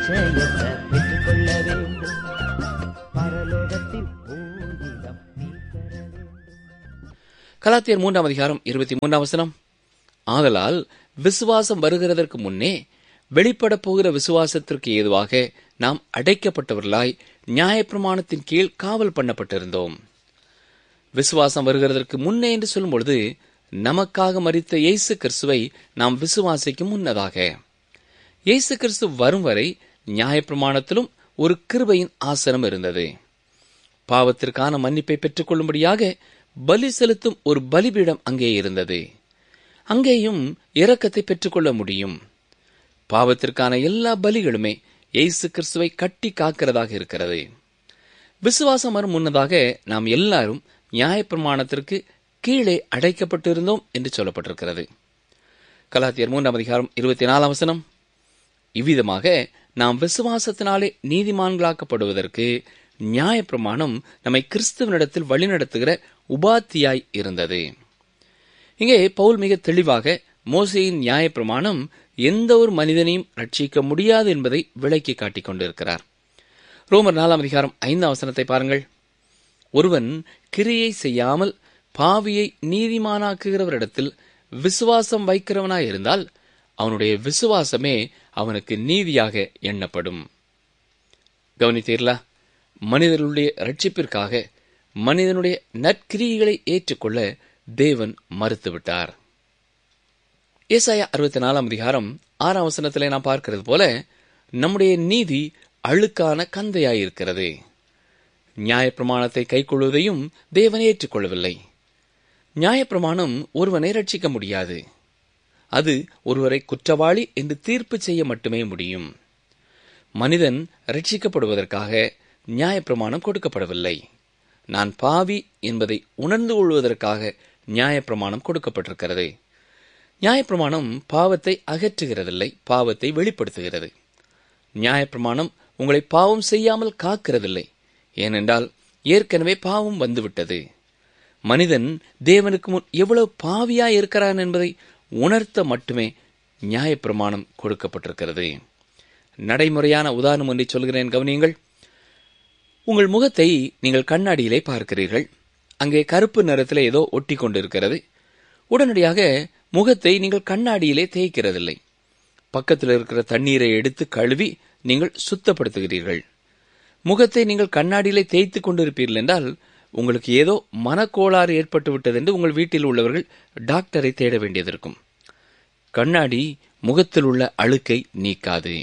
ஜெயத்தை பெற்றுக்கொள்ள வேண்டும் பரலோகத்தில் ஓரிடம் நீ பெற வேண்டும் கலாத்தியர் மூன்றாம் அதிகாரம் இருபத்தி மூன்றாம் வசனம் ஆதலால் விசுவாசம் வருகிறதற்கு முன்னே வெளிப்படப் போகிற விசுவாசத்திற்கு ஏதுவாக நாம் அடைக்கப்பட்டவர்களாய் நியாயப்பிரமாணத்தின் கீழ் காவல் பண்ணப்பட்டிருந்தோம் விசுவாசம் வருகிறதற்கு முன்னே என்று சொல்லும் பொழுது நமக்காக மரித்த இயேசு கிறிஸ்துவை நாம் விசுவாசிக்கும் முன்னதாக இயேசு கிறிஸ்து வரும் வரை நியாயப்பிரமாணத்திலும் ஒரு கிருபையின் ஆசனம் இருந்தது பாவத்திற்கான மன்னிப்பை பெற்றுக்கொள்ளும்படியாக பலி செலுத்தும் ஒரு பலிபீடம் அங்கே இருந்தது அங்கேயும் இரக்கத்தை பெற்றுக்கொள்ள முடியும் பாவத்திற்கான எல்லா பலிகளுமே இயேசு கிறிஸ்துவை கட்டி காக்கிறதாக இருக்கிறது விசுவாசம் வரும் முன்னதாக நாம் எல்லாரும் நியாயப்பிரமாணத்திற்கு கீழே அடைக்கப்பட்டிருந்தோம் என்று சொல்லப்பட்டிருக்கிறது கலாத்தியர் மூன்றாம் அதிகாரம் இருபத்தி நாலாம் வசனம் இவ்விதமாக நாம் விசுவாசத்தினாலே நீதிமான்களாக்கப்படுவதற்கு நியாயப்பிரமாணம் நம்மை கிறிஸ்துவனிடத்தில் வழிநடத்துகிற உபாத்தியாய் இருந்தது இங்கே பவுல் மிக தெளிவாக மோசையின் நியாயப்பிரமாணம் எந்த ஒரு மனிதனையும் ரட்சிக்க முடியாது என்பதை விளக்கி காட்டிக் கொண்டிருக்கிறார் ரோமர் நாலாம் அதிகாரம் ஐந்தாம் வசனத்தை பாருங்கள் ஒருவன் கிரியை செய்யாமல் பாவியை நீதிமானாக்குகிறவரிடத்தில் விசுவாசம் வைக்கிறவனாய் இருந்தால் அவனுடைய விசுவாசமே அவனுக்கு நீதியாக எண்ணப்படும் கவனித்தீர்களா மனிதர்களுடைய ரட்சிப்பிற்காக மனிதனுடைய நற்கிரியைகளை ஏற்றுக்கொள்ள தேவன் மறுத்துவிட்டார் ஏசாயா அறுபத்தி நாலாம் அதிகாரம் ஆறாம் வசனத்திலே நாம் பார்க்கிறது போல நம்முடைய நீதி அழுக்கான கந்தையாயிருக்கிறது நியாயப்பிரமாணத்தை கைக்கொள்வதையும் தேவன் ஏற்றுக்கொள்ளவில்லை நியாயப்பிரமாணம் ஒருவனை ரட்சிக்க முடியாது அது ஒருவரை குற்றவாளி என்று தீர்ப்பு செய்ய மட்டுமே முடியும் மனிதன் ரட்சிக்கப்படுவதற்காக நியாயப்பிரமாணம் கொடுக்கப்படவில்லை நான் பாவி என்பதை உணர்ந்து கொள்வதற்காக நியாயப்பிரமாணம் கொடுக்கப்பட்டிருக்கிறது நியாயப்பிரமாணம் பாவத்தை அகற்றுகிறதில்லை பாவத்தை வெளிப்படுத்துகிறது நியாயப்பிரமாணம் உங்களை பாவம் செய்யாமல் காக்கிறதில்லை ஏனென்றால் ஏற்கனவே பாவம் வந்துவிட்டது மனிதன் தேவனுக்கு முன் எவ்வளவு பாவியாய் இருக்கிறான் என்பதை உணர்த்த மட்டுமே நியாயப்பிரமாணம் கொடுக்கப்பட்டிருக்கிறது நடைமுறையான உதாரணம் ஒன்றை சொல்கிறேன் கவனியுங்கள் உங்கள் முகத்தை நீங்கள் கண்ணாடியிலே பார்க்கிறீர்கள் அங்கே கருப்பு நிறத்தில் ஏதோ ஒட்டி கொண்டிருக்கிறது உடனடியாக முகத்தை நீங்கள் கண்ணாடியிலே தேய்க்கிறதில்லை பக்கத்தில் இருக்கிற தண்ணீரை எடுத்து கழுவி நீங்கள் சுத்தப்படுத்துகிறீர்கள் முகத்தை நீங்கள் கண்ணாடியிலே தேய்த்து கொண்டிருப்பீர்கள் என்றால் உங்களுக்கு ஏதோ மனக்கோளாறு ஏற்பட்டு விட்டது என்று உங்கள் வீட்டில் உள்ளவர்கள் டாக்டரை தேட வேண்டியது கண்ணாடி முகத்தில் உள்ள அழுக்கை நீக்காது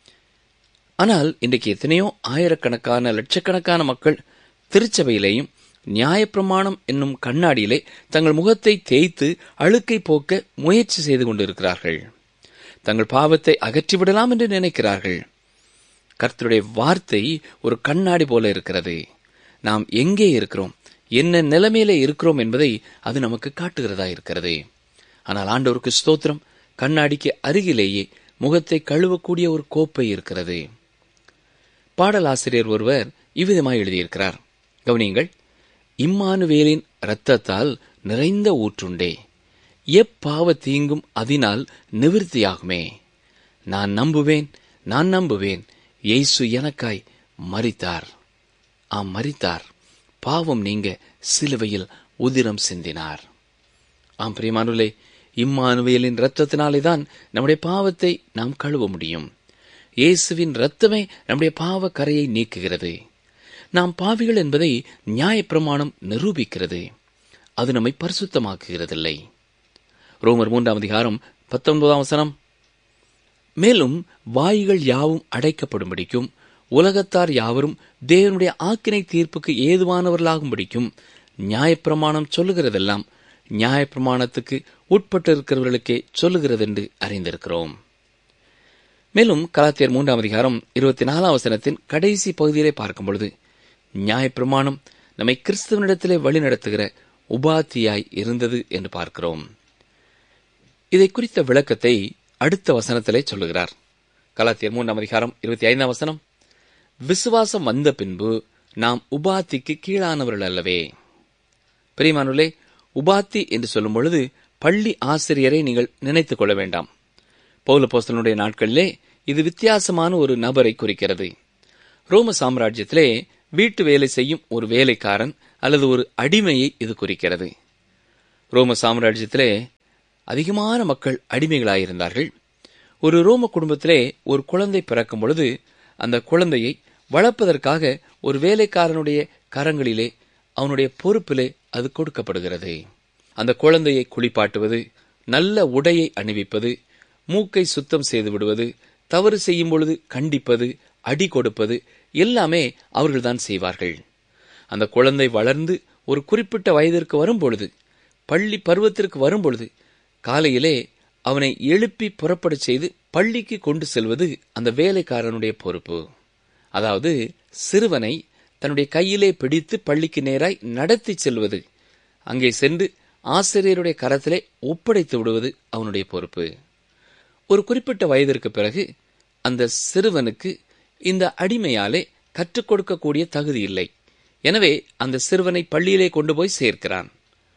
ஆனால் இன்றைக்கு எத்தனையோ ஆயிரக்கணக்கான லட்சக்கணக்கான மக்கள் திருச்சபையிலேயும் நியாயப்பிரமாணம் என்னும் கண்ணாடியிலே தங்கள் முகத்தை தேய்த்து அழுக்கை போக்க முயற்சி செய்து கொண்டிருக்கிறார்கள் தங்கள் பாவத்தை அகற்றிவிடலாம் என்று நினைக்கிறார்கள் கர்த்தருடைய வார்த்தை ஒரு கண்ணாடி போல இருக்கிறது நாம் எங்கே இருக்கிறோம் என்ன நிலைமையில இருக்கிறோம் என்பதை அது நமக்கு காட்டுகிறதா இருக்கிறது ஆனால் ஆண்டவருக்கு ஸ்தோத்திரம் கண்ணாடிக்கு அருகிலேயே முகத்தை கழுவக்கூடிய ஒரு கோப்பை இருக்கிறது பாடலாசிரியர் ஒருவர் இவ்விதமாய் எழுதியிருக்கிறார் கவனியுங்கள் இம்மானுவேலின் இரத்தத்தால் நிறைந்த ஊற்றுண்டே எப்பாவ தீங்கும் அதனால் நிவிருத்தியாகுமே நான் நம்புவேன் நான் நம்புவேன் இயேசு எனக்காய் மரித்தார் ஆம் மரித்தார் பாவம் நீங்க சிலுவையில் உதிரம் சிந்தினார் ஆம் பிரியமானுலே இம்மானுவேலின் இரத்தத்தினாலே தான் நம்முடைய பாவத்தை நாம் கழுவ முடியும் இயேசுவின் இரத்தமே நம்முடைய பாவ கரையை நீக்குகிறது நாம் பாவிகள் என்பதை நியாயப்பிரமாணம் நிரூபிக்கிறது அது நம்மை பரிசுத்தமாக்குகிறதில்லை ரோமர் மூன்றாம் அதிகாரம் பத்தொன்பதாம் வசனம் மேலும் வாய்கள் யாவும் அடைக்கப்படும்படிக்கும் உலகத்தார் யாவரும் தேவனுடைய ஆக்கினை தீர்ப்புக்கு ஏதுவானவர்களாகும்படிக்கும் நியாயப்பிரமாணம் சொல்லுகிறதெல்லாம் நியாயப்பிரமாணத்துக்கு உட்பட்டிருக்கிறவர்களுக்கே சொல்லுகிறது என்று அறிந்திருக்கிறோம் மேலும் கலாத்தியர் மூன்றாம் அதிகாரம் இருபத்தி நாலாம் வசனத்தின் கடைசி பகுதியிலே பார்க்கும் பொழுது நியாயப்பிரமாணம் நம்மை கிறிஸ்துவனிடத்திலே வழிநடத்துகிற உபாத்தியாய் இருந்தது என்று பார்க்கிறோம் இதை குறித்த விளக்கத்தை அடுத்த வசனத்திலே சொல்லுகிறார் கலாத்தியர் மூன்றாம் அதிகாரம் இருபத்தி ஐந்தாம் வசனம் விசுவாசம் வந்த பின்பு நாம் உபாத்திக்கு கீழானவர்கள் அல்லவே பிரியமானுலே உபாத்தி என்று சொல்லும் பொழுது பள்ளி ஆசிரியரை நீங்கள் நினைத்துக் கொள்ள வேண்டாம் பௌல போஸ்தலனுடைய நாட்களிலே இது வித்தியாசமான ஒரு நபரை குறிக்கிறது ரோம சாம்ராஜ்யத்திலே வீட்டு வேலை செய்யும் ஒரு வேலைக்காரன் அல்லது ஒரு அடிமையை இது குறிக்கிறது ரோம சாம்ராஜ்யத்திலே அதிகமான மக்கள் அடிமைகளாயிருந்தார்கள் ஒரு ரோம குடும்பத்திலே ஒரு குழந்தை பிறக்கும் பொழுது அந்த குழந்தையை வளர்ப்பதற்காக ஒரு வேலைக்காரனுடைய கரங்களிலே அவனுடைய பொறுப்பிலே அது கொடுக்கப்படுகிறது அந்த குழந்தையை குளிப்பாட்டுவது நல்ல உடையை அணிவிப்பது மூக்கை சுத்தம் செய்து விடுவது தவறு செய்யும் பொழுது கண்டிப்பது அடி கொடுப்பது எல்லாமே அவர்கள்தான் செய்வார்கள் அந்த குழந்தை வளர்ந்து ஒரு குறிப்பிட்ட வயதிற்கு வரும்பொழுது பள்ளி பருவத்திற்கு வரும்பொழுது காலையிலே அவனை எழுப்பி புறப்படச் செய்து பள்ளிக்கு கொண்டு செல்வது அந்த வேலைக்காரனுடைய பொறுப்பு அதாவது சிறுவனை தன்னுடைய கையிலே பிடித்து பள்ளிக்கு நேராய் நடத்தி செல்வது அங்கே சென்று ஆசிரியருடைய கரத்திலே ஒப்படைத்து விடுவது அவனுடைய பொறுப்பு ஒரு குறிப்பிட்ட வயதிற்கு பிறகு அந்த சிறுவனுக்கு இந்த அடிமையாலே கற்றுக் கொடுக்கக்கூடிய தகுதி இல்லை எனவே அந்த சிறுவனை பள்ளியிலே கொண்டு போய் சேர்க்கிறான்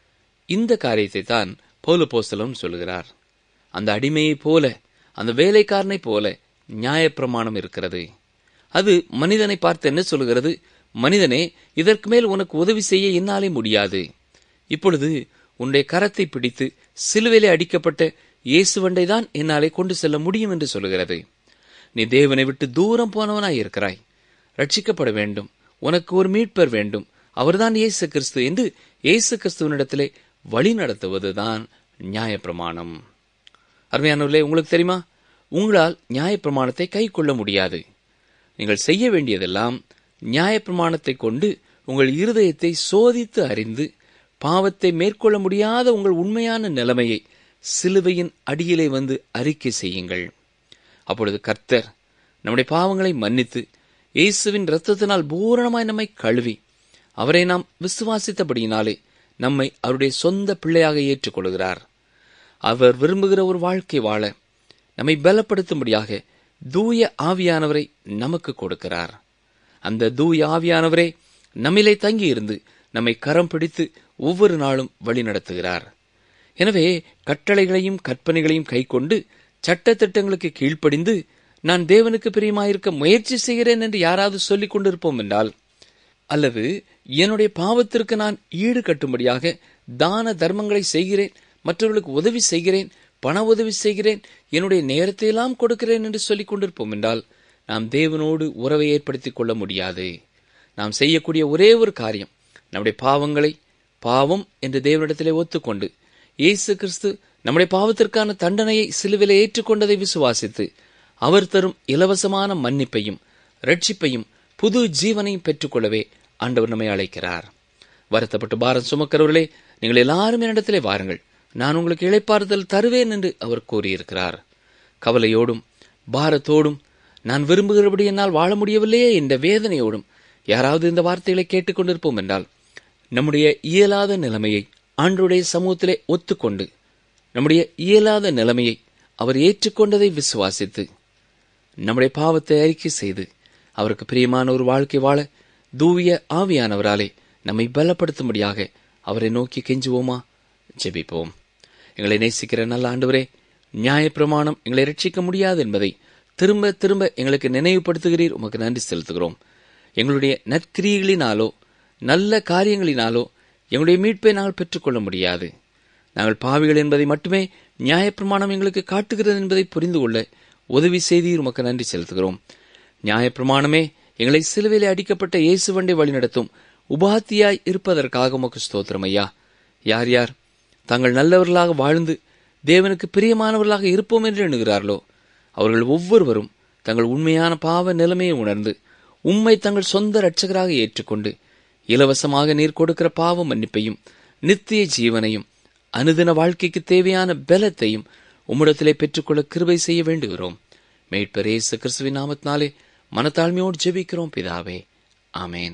இந்த காரியத்தை தான் பௌலபோஸ்தலன் சொல்கிறார் அந்த அடிமையைப் போல அந்த வேலைக்காரனைப் போல நியாயப்பிரமாணம் இருக்கிறது அது மனிதனை பார்த்து என்ன சொல்கிறது மனிதனே இதற்கு மேல் உனக்கு உதவி செய்ய என்னாலே முடியாது இப்பொழுது உன்னுடைய கரத்தை பிடித்து சிலுவையிலே அடிக்கப்பட்ட இயேசுவண்டை தான் என்னாலே கொண்டு செல்ல முடியும் என்று சொல்கிறது நீ தேவனை விட்டு தூரம் போனவனாய் இருக்கிறாய் ரட்சிக்கப்பட வேண்டும் உனக்கு ஒரு மீட்பர் வேண்டும் அவர்தான் இயேசு கிறிஸ்து என்று இயேசு கிறிஸ்துவனிடத்திலே வழி நடத்துவதுதான் நியாயப்பிரமாணம் அருமையானவர்களே உங்களுக்கு தெரியுமா உங்களால் நியாயப்பிரமாணத்தை கை கொள்ள முடியாது நீங்கள் செய்ய வேண்டியதெல்லாம் நியாயப்பிரமாணத்தை கொண்டு உங்கள் இருதயத்தை சோதித்து அறிந்து பாவத்தை மேற்கொள்ள முடியாத உங்கள் உண்மையான நிலைமையை சிலுவையின் அடியிலே வந்து அறிக்கை செய்யுங்கள் அப்பொழுது கர்த்தர் நம்முடைய பாவங்களை மன்னித்து இயேசுவின் இரத்தத்தினால் பூரணமாய் நம்மை கழுவி அவரை நாம் விசுவாசித்தபடியினாலே நம்மை அவருடைய சொந்த பிள்ளையாக ஏற்றுக்கொள்கிறார் அவர் விரும்புகிற ஒரு வாழ்க்கை வாழ நம்மை பலப்படுத்தும்படியாக தூய ஆவியானவரை நமக்கு கொடுக்கிறார் அந்த தூய ஆவியானவரே நம்மிலே தங்கியிருந்து நம்மை கரம் பிடித்து ஒவ்வொரு நாளும் வழி நடத்துகிறார் எனவே கட்டளைகளையும் கற்பனைகளையும் கைக்கொண்டு சட்டத்திட்டங்களுக்கு கீழ்ப்படிந்து நான் தேவனுக்கு பிரியமாயிருக்க முயற்சி செய்கிறேன் என்று யாராவது சொல்லிக் கொண்டிருப்போம் என்றால் அல்லது என்னுடைய பாவத்திற்கு நான் ஈடு கட்டும்படியாக தான தர்மங்களை செய்கிறேன் மற்றவர்களுக்கு உதவி செய்கிறேன் பண உதவி செய்கிறேன் என்னுடைய நேரத்தை எல்லாம் கொடுக்கிறேன் என்று சொல்லிக் கொண்டிருப்போம் என்றால் நாம் தேவனோடு உறவை ஏற்படுத்திக் கொள்ள முடியாது நாம் செய்யக்கூடிய ஒரே ஒரு காரியம் நம்முடைய பாவங்களை பாவம் என்று தேவனிடத்திலே ஒத்துக்கொண்டு இயேசு கிறிஸ்து நம்முடைய பாவத்திற்கான தண்டனையை சிலுவிலே ஏற்றுக்கொண்டதை விசுவாசித்து அவர் தரும் இலவசமான மன்னிப்பையும் ரட்சிப்பையும் புது ஜீவனையும் பெற்றுக்கொள்ளவே ஆண்டவர் நம்மை அழைக்கிறார் வருத்தப்பட்டு பாரம் சுமக்கிறவர்களே நீங்கள் எல்லாரும் என்னிடத்திலே வாருங்கள் நான் உங்களுக்கு இழைப்பாறுதல் தருவேன் என்று அவர் கூறியிருக்கிறார் கவலையோடும் பாரத்தோடும் நான் விரும்புகிறபடி என்னால் வாழ முடியவில்லையே என்ற வேதனையோடும் யாராவது இந்த வார்த்தைகளை கேட்டுக்கொண்டிருப்போம் என்றால் நம்முடைய இயலாத நிலைமையை ஆண்டுடைய சமூகத்திலே ஒத்துக்கொண்டு நம்முடைய இயலாத நிலைமையை அவர் ஏற்றுக்கொண்டதை விசுவாசித்து நம்முடைய பாவத்தை அறிக்கை செய்து அவருக்கு பிரியமான ஒரு வாழ்க்கை வாழ தூய ஆவியானவராலே நம்மை பலப்படுத்தும்படியாக அவரை நோக்கி கெஞ்சுவோமா ஜெபிப்போம் எங்களை நேசிக்கிற நல்ல ஆண்டவரே நியாயப்பிரமாணம் எங்களை ரட்சிக்க முடியாது என்பதை திரும்ப திரும்ப எங்களுக்கு நினைவுபடுத்துகிறீர் உமக்கு நன்றி செலுத்துகிறோம் எங்களுடைய நற்கிரியைகளினாலோ நல்ல காரியங்களினாலோ எங்களுடைய மீட்பை நாங்கள் பெற்றுக்கொள்ள முடியாது நாங்கள் பாவிகள் என்பதை மட்டுமே நியாயப்பிரமாணம் எங்களுக்கு காட்டுகிறது என்பதை புரிந்து கொள்ள உதவி செய்தீர் உமக்கு நன்றி செலுத்துகிறோம் நியாயப்பிரமாணமே எங்களை சிலுவையிலே அடிக்கப்பட்ட இயேசுவண்டை வழிநடத்தும் உபாத்தியாய் இருப்பதற்காக உமக்கு ஸ்தோத்திரம் ஐயா யார் யார் தாங்கள் நல்லவர்களாக வாழ்ந்து தேவனுக்கு பிரியமானவர்களாக இருப்போம் என்று எண்ணுகிறார்களோ அவர்கள் ஒவ்வொருவரும் தங்கள் உண்மையான பாவ நிலைமையை உணர்ந்து உம்மை தங்கள் சொந்த இரட்சகராக ஏற்றுக்கொண்டு இலவசமாக நீர் கொடுக்கிற பாவ மன்னிப்பையும் நித்திய ஜீவனையும் அனுதின வாழ்க்கைக்கு தேவையான பலத்தையும் உம்மிடத்திலே பெற்றுக்கொள்ள கிருபை செய்ய வேண்டுகிறோம் மேட்பர் இயேசு கிறிஸ்துவின் நாமத்தினாலே மனத்தாழ்மையோடு ஜெபிக்கிறோம் பிதாவே ஆமேன்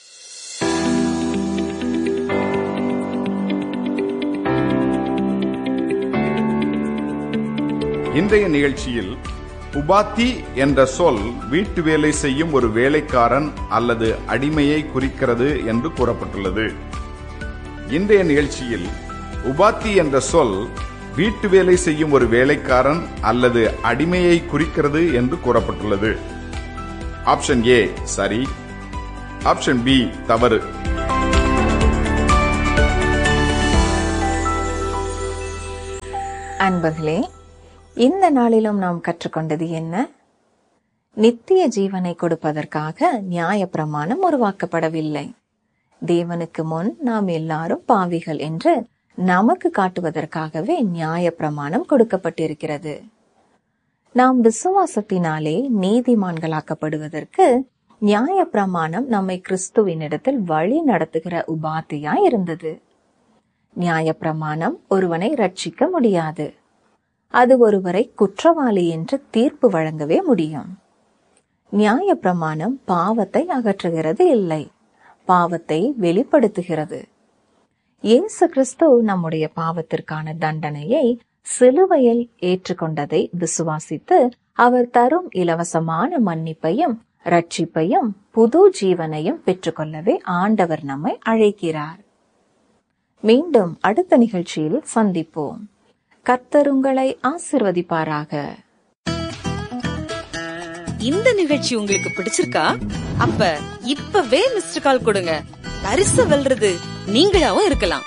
இன்றைய நிகழ்ச்சியில் உபாத்தி என்ற சொல் வீட்டு வேலை செய்யும் ஒரு வேலைக்காரன் அல்லது அடிமையை குறிக்கிறது என்று கூறப்பட்டுள்ளது இன்றைய நிகழ்ச்சியில் உபாத்தி என்ற சொல் வீட்டு வேலை செய்யும் ஒரு வேலைக்காரன் அல்லது அடிமையை குறிக்கிறது என்று கூறப்பட்டுள்ளது ஆப்ஷன் ஏ சரி ஆப்ஷன் பி தவறு அன்பர்களே இந்த நாளிலும் நாம் கற்றுக்கொண்டது என்ன நித்திய ஜீவனை கொடுப்பதற்காக நியாயப்பிரமாணம் உருவாக்கப்படவில்லை தேவனுக்கு முன் நாம் எல்லாரும் பாவிகள் என்று நமக்கு காட்டுவதற்காகவே நியாயப்பிரமாணம் கொடுக்கப்பட்டிருக்கிறது நாம் விசுவாசத்தினாலே நீதிமான்களாக்கப்படுவதற்கு நியாயப்பிரமாணம் நம்மை கிறிஸ்துவினிடத்தில் வழி நடத்துகிற உபாத்தியாய் இருந்தது நியாயப்பிரமாணம் ஒருவனை ரட்சிக்க முடியாது அது ஒருவரை குற்றவாளி என்று தீர்ப்பு வழங்கவே முடியும் நியாயப்பிரமாணம் பாவத்தை அகற்றுகிறது இல்லை பாவத்தை வெளிப்படுத்துகிறது இயேசு கிறிஸ்து நம்முடைய பாவத்திற்கான தண்டனையை சிலுவையில் ஏற்றுக்கொண்டதை விசுவாசித்து அவர் தரும் இலவசமான மன்னிப்பையும் ரட்சிப்பையும் புது ஜீவனையும் பெற்றுக்கொள்ளவே ஆண்டவர் நம்மை அழைக்கிறார் மீண்டும் அடுத்த நிகழ்ச்சியில் சந்திப்போம் கர்த்தர் உங்களை ஆசிர்வதிப்பாராக இந்த நிகழ்ச்சி உங்களுக்கு பிடிச்சிருக்கா அப்ப இப்பவே மிஸ்டர் கால் கொடுங்க பரிசு வெல்றது நீங்களாவும் இருக்கலாம்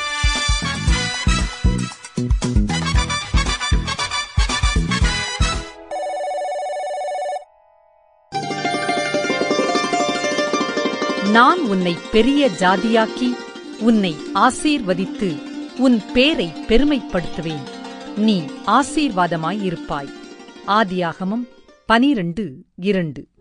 நான் உன்னை பெரிய ஜாதியாக்கி உன்னை ஆசீர்வதித்து உன் பேரை பெருமைப்படுத்துவேன் நீ ஆசீர்வாதமாய் இருப்பாய் ஆதியாகமம் பனிரண்டு இரண்டு